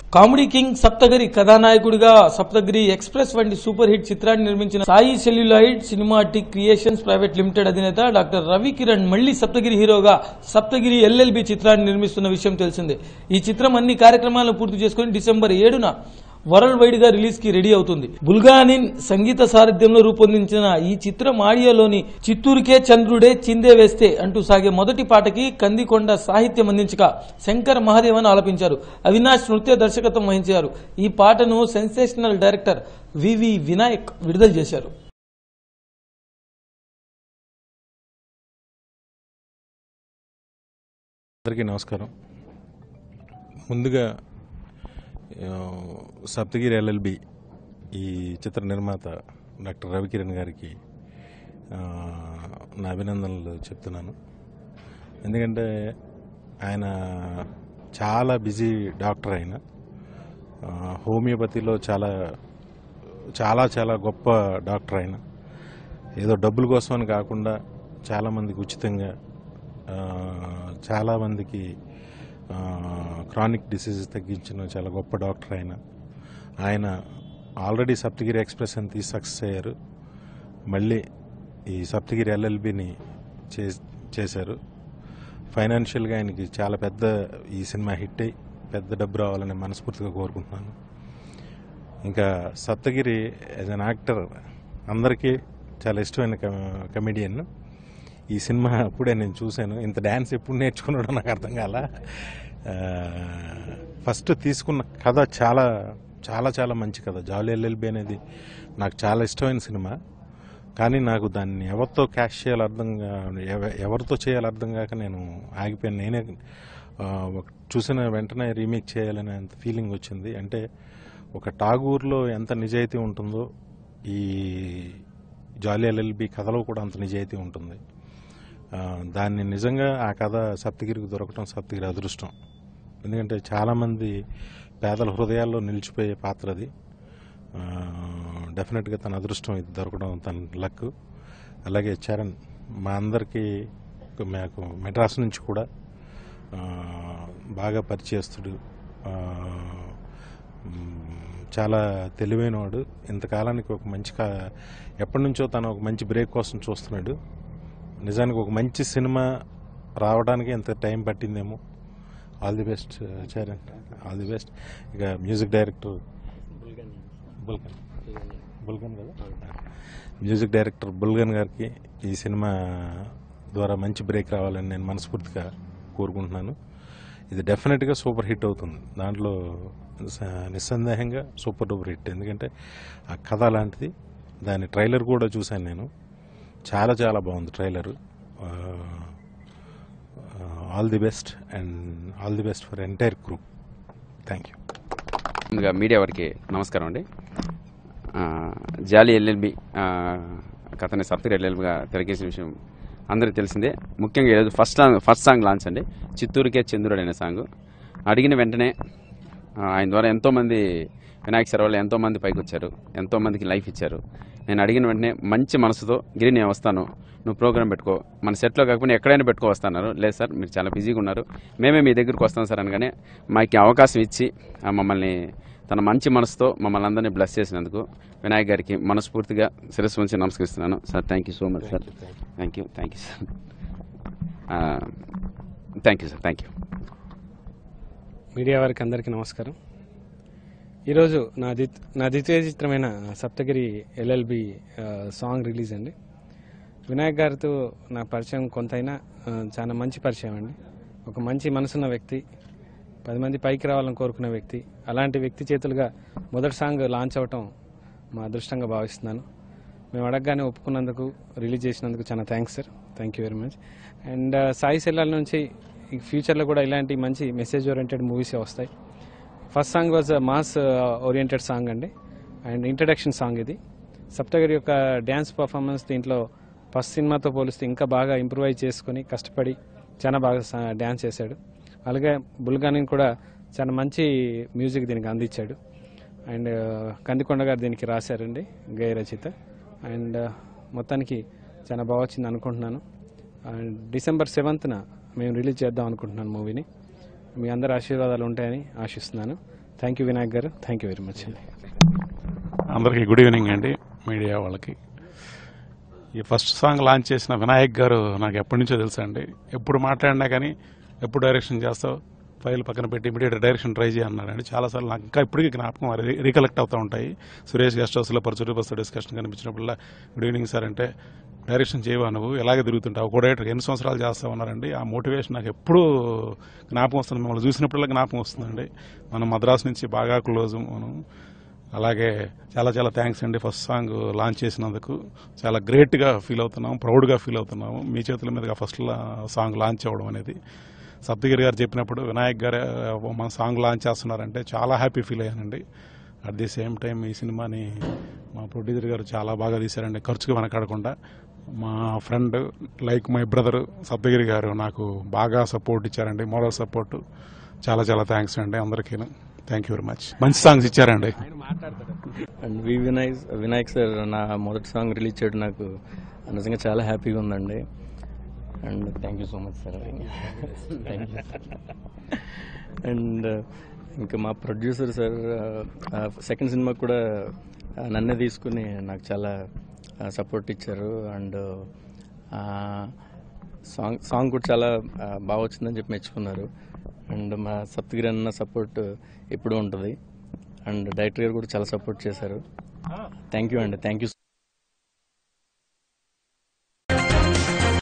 comedy king Saptagiri కథానాయకుడిగా Saptagiri express వంటి super hit చిత్రాన్ని నిర్మించిన Sai celluloid cinematic creations private limited అధినేత డాక్టర్ రవి కిరణ్ మళ్లీ సప్తగిరి హీరోగా సప్తగిరి ఎల్ఎల్బి చిత్రాన్ని నిర్మిస్తున్న విషయం తెలిసిందే ఈ చిత్రం అన్ని కార్యక్రమాలను పూర్తి చేసుకుని డిసెంబర్ ఏడున వరల్డ్ వైడ్ గా రిలీజ్ కి రెడీ అవుతుంది బుల్గానిన్ సంగీత సారథ్యంలో రూపొందించిన ఈ చిత్రం ఆడియోలోని చిత్తూరుకే చంద్రుడే చిందే వేస్తే అంటూ సాగే మొదటి పాటకి కందికొండ సాహిత్యం అందించగా శంకర్ మహాదేవన్ ఆలపించారు అవినాష్ నృత్య దర్శకత్వం వహించారు ఈ పాటను సెన్సేషనల్ డైరెక్టర్ వివి వినాయక్ విడుదల చేశారు అందరికీ నమస్కారం ముందుగా ఆ, సప్తగిరి ఎల్ఎల్బి ఈ చిత్ర నిర్మాత డాక్టర్ రవికిరణ్ గారికి ఆ, నా అభినందనలు చెప్తున్నాను ఎందుకంటే ఆయన చాలా బిజీ డాక్టర్ ఆయన ఆ, హోమియోపతిలో చాలా చాలా చాలా గొప్ప డాక్టర్ ఆయన ఏదో డబ్బుల కోసం అని కాకుండా చాలామందికి ఉచితంగా ఆ, చాలామందికి క్రానిక్ డిసీజెస్ తగ్గించిన చాలా గొప్ప డాక్టర్ ఆయన ఆయన ఆల్రెడీ సప్తగిరి ఎక్స్ప్రెస్ అని తీసి సక్సెస్ అయ్యారు మళ్ళీ ఈ సప్తగిరి ఎల్ఎల్బిని చేశారు ఫైనాన్షియల్గా ఆయనకి చాలా పెద్ద ఈ సినిమా హిట్ అయ్యి పెద్ద డబ్బు రావాలని మనస్ఫూర్తిగా కోరుకుంటున్నాను ఇంకా సప్తగిరి యాజ్ అన్ యాక్టర్ అందరికీ చాలా ఇష్టమైన కమెడియన్ ఈ సినిమా అప్పుడే నేను చూశాను ఇంత డ్యాన్స్ ఎప్పుడు నేర్చుకున్నాడో నాకు అర్థం కాల ఆ, ఫస్ట్ తీసుకున్న కథ చాలా చాలా చాలా మంచి కథ జాలి ఎల్ఎల్బి అనేది నాకు చాలా ఇష్టమైన సినిమా కానీ నాకు దాన్ని ఎవరితో క్యాష్ చేయాలో అర్థం కా ఎవ- ఎవరితో చేయాలో అర్థం కాక నేను ఆగిపోయాను నేనే ఆ, ఒక- చూసిన వెంటనే రీమేక్ చేయాలనే అంత ఫీలింగ్ వచ్చింది అంటే ఒక టాగూర్లో ఎంత నిజాయితీ ఉంటుందో ఈ జాలి ఎల్ఎల్బి కథలో కూడా అంత నిజాయితీ ఉంటుంది ఆ, దాన్ని నిజంగా ఆ కథ సప్తగిరికి దొరకటం సప్తగిరి అదృష్టం ఎందుకంటే చాలామంది పేదల హృదయాల్లో నిలిచిపోయే పాత్ర అది ఆ, డెఫినెట్గా తన అదృష్టం ఇది దొరకడం తన లక్ అలాగే చరణ్ మా అందరికీ మాకు మెడ్రాస్ నుంచి కూడా ఆ, బాగా పరిచయస్తుడు ఆ, మ్, చాలా తెలివైనవాడు ఇంతకాలానికి ఒక మంచి కా ఎప్పటి నుంచో తను ఒక మంచి బ్రేక్ కోసం చూస్తున్నాడు నిజానికి ఒక మంచి సినిమా రావడానికి ఎంత టైం పట్టిందేమో all the best Charan all the best ఇక మ్యూజిక్ డైరెక్టర్ బుల్గన్ బుల్గన్ కదా మ్యూజిక్ డైరెక్టర్ బుల్గన్ గారికి ఈ సినిమా ద్వారా మంచి బ్రేక్ రావాలని నేను మనస్ఫూర్తిగా కోరుకుంటున్నాను ఇది డెఫినెట్గా సూపర్ హిట్ అవుతుంది దాంట్లో స- నిస్సందేహంగా సూపర్ డూపర్ హిట్ ఎందుకంటే ఆ కథ లాంటిది దాని ట్రైలర్ కూడా చూశాను నేను చాలా చాలా బాగుంది trailer all the best and all the best for entire group thank you ముందుగా మీడియా వారికి నమస్కారం అండి ఆ, జాలి ఎల్ఎల్బి ఆ, కథని సప్తగిరి ఎల్ఎల్బిగా తెరకేసిన విషయం అందరికీ తెలిసిందే ముఖ్యంగా ఈరోజు first song first song launch అండి చిత్తూరుకే చంద్రుడు అనే సాంగ్ అడిగిన వెంటనే ఆ, ఆయన ద్వారా ఎంతోమంది వినాయక సెలవులు ఎంతోమంది పైకి వచ్చారు ఎంతోమందికి లైఫ్ ఇచ్చారు నేను అడిగిన వెంటనే మంచి మనసుతో గిరి నేను వస్తాను నువ్వు ప్రోగ్రామ్ పెట్టుకో మన సెట్లో కాకపోతే ఎక్కడైనా పెట్టుకో వస్తున్నారు లేదు సార్ మీరు చాలా బిజీగా ఉన్నారు మేమే మీ దగ్గరికి వస్తాం సార్ అనగానే మాకు ఈ అవకాశం ఇచ్చి ఆ, మమ్మల్ని తన మంచి మనసుతో మమ్మల్ని అందరినీ బ్లెస్ చేసినందుకు వినాయక్ గారికి మనస్ఫూర్తిగా శిరస్సు ఉంచి నమస్కరిస్తున్నాను sir thank you so much sir thank you thank you sir thank you sir thank you media వారికి అందరికీ నమస్కారం ఈరోజు నా ద్విత్ నా ద్వితీయ చిత్రమైన సప్తగిరి ఎల్ఎల్బి సాంగ్ రిలీజ్ అండి వినాయక్ గారితో నా పరిచయం కొంతైనా ఆ, చాలా మంచి పరిచయం అండి ఒక మంచి మనసున్న వ్యక్తి పది మంది పైకి రావాలని కోరుకునే వ్యక్తి అలాంటి వ్యక్తి చేతులుగా మొదటి సాంగ్ లాంచ్ అవటం మా అదృష్టంగా భావిస్తున్నాను మేము అడగగానే ఒప్పుకున్నందుకు రిలీజ్ చేసినందుకు చాలా thanks sir thank you very much and Sai సెల్లాల నుంచి ఈ ఫ్యూచర్లో కూడా ఇలాంటి మంచి మెసేజ్ ఓరియంటెడ్ మూవీస్ వస్తాయి first song was mass oriented song అండి అండ్ ఇంట్రడక్షన్ సాంగ్ ఇది సప్తగిరి యొక్క డ్యాన్స్ పర్ఫార్మెన్స్ దీంట్లో ఫస్ట్ సినిమాతో పోలిస్తే ఇంకా బాగా ఇంప్రూవైజ్ చేసుకుని కష్టపడి చాలా బాగా సా- డ్యాన్స్ చేశాడు అలాగే బుల్గాని కూడా చాలా మంచి మ్యూజిక్ దీనికి అందించాడు అండ్ కందికొండ గారు దీనికి రాశారండి గేయ రచిత అండ్ మొత్తానికి చాలా బాగా వచ్చింది అనుకుంటున్నాను అండ్ డిసెంబర్ సెవెంత్న మేము రిలీజ్ చేద్దాం అనుకుంటున్నాను మూవీని మీ అందరి ఆశీర్వాదాలు ఉంటాయని ఆశిస్తున్నాను థ్యాంక్ యూ వినాయక్ గారు థ్యాంక్ యూ వెరీ మచ్ అండి అందరికీ గుడ్ ఈవినింగ్ అండి మీడియా వాళ్ళకి ఈ ఫస్ట్ సాంగ్ లాంచ్ చేసిన వినాయక్ గారు నాకు ఎప్పటి నుంచో తెలుసా అండి ఎప్పుడు మాట్లాడినా కానీ ఎప్పుడు డైరెక్షన్ చేస్తావు ఫైల్ పక్కన పెట్టి ఇమీడియట్ డైరెక్షన్ ట్రై చేయన్నాడండి చాలాసార్లు నాకు ఇంకా ఇప్పటికీ జ్ఞాపకం రీకలెక్ట్ అవుతూ ఉంటాయి సురేష్ గెస్ట్ హౌస్లో పరచురి బస్సు డిస్కషన్ కనిపించినప్పుడల్లా గుడ్ ఈవినింగ్ సార్ అంటే డైరెక్షన్ చేయవా నువ్వు ఎలాగే తిరుగుతుంటావు ఒక డైరెక్టర్ ఎన్ని సంవత్సరాలు చేస్తా ఉన్నారండి ఆ మోటివేషన్ నాకు ఎప్పుడూ జ్ఞాపకం వస్తుంది మిమ్మల్ని చూసినప్పుడల్లా జ్ఞాపకం వస్తుందండి మనం మద్రాసు నుంచి బాగా క్లోజ్ మనం అలాగే చాలా చాలా థ్యాంక్స్ అండి ఫస్ట్ సాంగ్ లాంచ్ చేసినందుకు చాలా గ్రేట్గా ఫీల్ అవుతున్నాం ప్రౌడ్గా ఫీల్ అవుతున్నాము మీ చేతుల మీదుగా ఫస్ట్ సాంగ్ లాంచ్ అవ్వడం అనేది సప్తగిరి గారు చెప్పినప్పుడు వినాయక్ గారు ఆ, మన సాంగ్ లాంచ్ చేస్తున్నారంటే చాలా హ్యాపీ ఫీల్ అయ్యానండి అట్ ది సేమ్ టైం ఈ సినిమాని మా ప్రొడ్యూసర్ గారు చాలా బాగా తీశారండి ఖర్చుకు వెనకాడకుండా మా friend like my brother Saptagiri garu నాకు బాగా సపోర్ట్ ఇచ్చారండి మోరల్ సపోర్ట్ చాలా చాలా థ్యాంక్స్ అండి అందరికీ థ్యాంక్ యూ వెరీ మచ్ మంచి సాంగ్స్ ఇచ్చారండి and V Vinayak Vinayak sir నా మొదటి సాంగ్ రిలీజ్ చేయడం నాకు నిజంగా చాలా హ్యాపీగా ఉందండి and thank you so much sir thank you and ఇంకా మా ప్రొడ్యూసర్ సార్ సెకండ్ సినిమా కూడా ఆ, నన్నే తీసుకుని నాకు చాలా సపోర్ట్ ఇచ్చారు అండ్ సాంగ్ సాంగ్ కూడా చాలా ఆ, బాగా వచ్చిందని చెప్పి మెచ్చుకున్నారు అండ్ మా సప్తగిరి అన్న సపోర్ట్ ఎప్పుడూ ఉంటుంది అండ్ డైరెక్టర్ గారు కూడా చాలా సపోర్ట్ చేశారు థ్యాంక్ యూ అండి థ్యాంక్ యూ